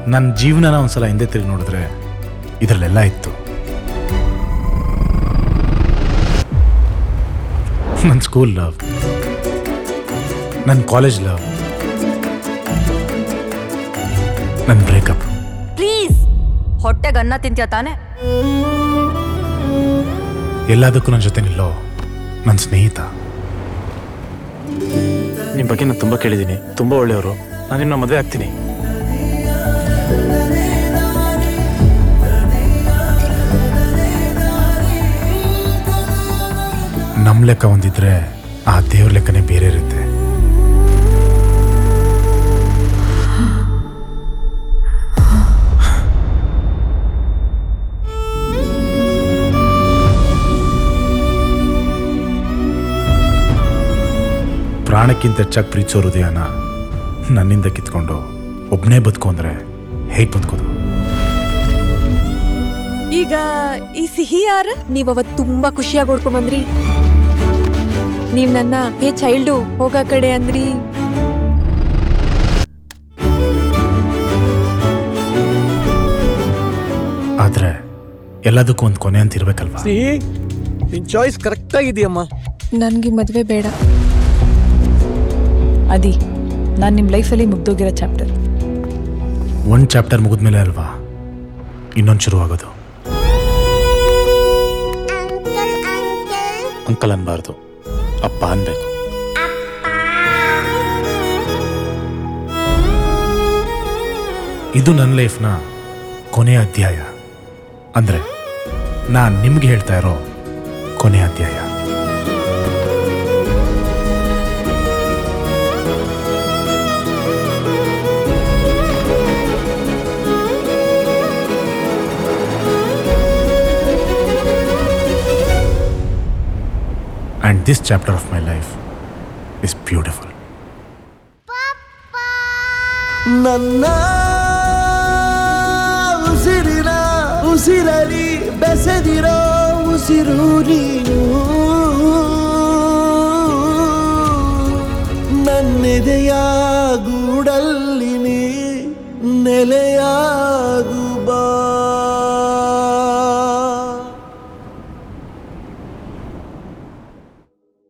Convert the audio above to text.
ನನ್ನ ಜೀವನನ ಒಂದ್ಸಲ ಹಿಂದೆ ತಿರುಗಿ ನೋಡಿದ್ರೆ ಇದರಲ್ಲೆಲ್ಲ ಇತ್ತು ನನ್ನ ಸ್ಕೂಲ್ ಲವ್ ನನ್ನ ಕಾಲೇಜ್ ಲವ್ ನನ್ನ ಬ್ರೇಕಪ್ ಪ್ಲೀಸ್ ಹೊಟ್ಟೆಗೆ ಅನ್ನ ತಿಂತ್ಯಾ ತಾನೆ ಎಲ್ಲದಕ್ಕೂ ನನ್ನ ಜೊತೆ ನಿಲ್ಲೋ ನನ್ನ ಸ್ನೇಹಿತ ನಿಮ್ಮ ಬಗ್ಗೆ ನಾನು ತುಂಬ ಕೇಳಿದ್ದೀನಿ ತುಂಬ ಒಳ್ಳೆಯವರು ನಾನು ನಿಮ್ಮ ಮದುವೆ ಆಗ್ತೀನಿ ನಮ್ಮ ಲೆಕ್ಕ ಒಂದಿದ್ರೆ ಆ ದೇವ್ರ ಲೆಕ್ಕನೇ ಬೇರೆ ಇರುತ್ತೆ ಪ್ರಾಣಕ್ಕಿಂತ ಹೆಚ್ಚಾಗಿ ಪ್ರೀತಿಸೋ ಹೃದಯನ ನನ್ನಿಂದ ಕಿತ್ಕೊಂಡು ಒಬ್ಬನೇ ಬದುಕು ಅಂದ್ರೆ ಹೇಗೆ ಬದುಕೋದು ಈಗ ಈ ಸಿಹಿ ಯಾರ ನೀವ್ ಅವತ್ ತುಂಬಾ ಖುಷಿಯಾಗಿ ಹೊಡ್ಕೊಂಡ್ ಬಂದ್ರಿ ನೀವ್ ನನ್ನ ಹೇ ಚೈಲ್ಡು ಹೋಗ ಕಡೆ ಅಂದ್ರಿ ಆದ್ರೆ ಎಲ್ಲದಕ್ಕೂ ಒಂದು ಕೊನೆ ಅಂತ ಇರ್ಬೇಕಲ್ವಾ ಸಿಹಿ ನಿನ್ ಚಾಯ್ಸ್ ಕರೆಕ್ಟ್ ಆಗಿದೆಯಮ್ಮ ನನ್ಗೆ ಮದ್ವೆ ಬೇಡ ಅದಿ ನಾನು ನಿಮ್ಮ ಲೈಫಲ್ಲಿ ಮುಗ್ದೋಗಿರೋ ಚಾಪ್ಟರ್ ಒಂದು ಚಾಪ್ಟರ್ ಮುಗಿದ್ಮೇಲೆ ಅಲ್ವಾ ಇನ್ನೊಂದು ಶುರು ಆಗೋದು ಅಂಕಲ್ ಅನ್ಬಾರ್ದು ಅಪ್ಪ ಅನ್ಬೇಕು ಇದು ನನ್ನ ಲೈಫ್ನ ಕೊನೆಯ ಅಧ್ಯಾಯ ಅಂದ್ರೆ ನಾನು ನಿಮ್ಗೆ ಹೇಳ್ತಾ ಇರೋ ಕೊನೆಯ ಅಧ್ಯಾಯ And this chapter of my life is beautiful. ನನ್ನ ಉಸಿರಿನ ಉಸಿರಲಿ ಬೆಸೆದಿರೋ ಉಸಿರು ನೀನು ನನ್ನೆದೆಯ ಗೂಡಲ್ಲಿ ನೀ ನೆಲೆಯಾಗಿರುವೆ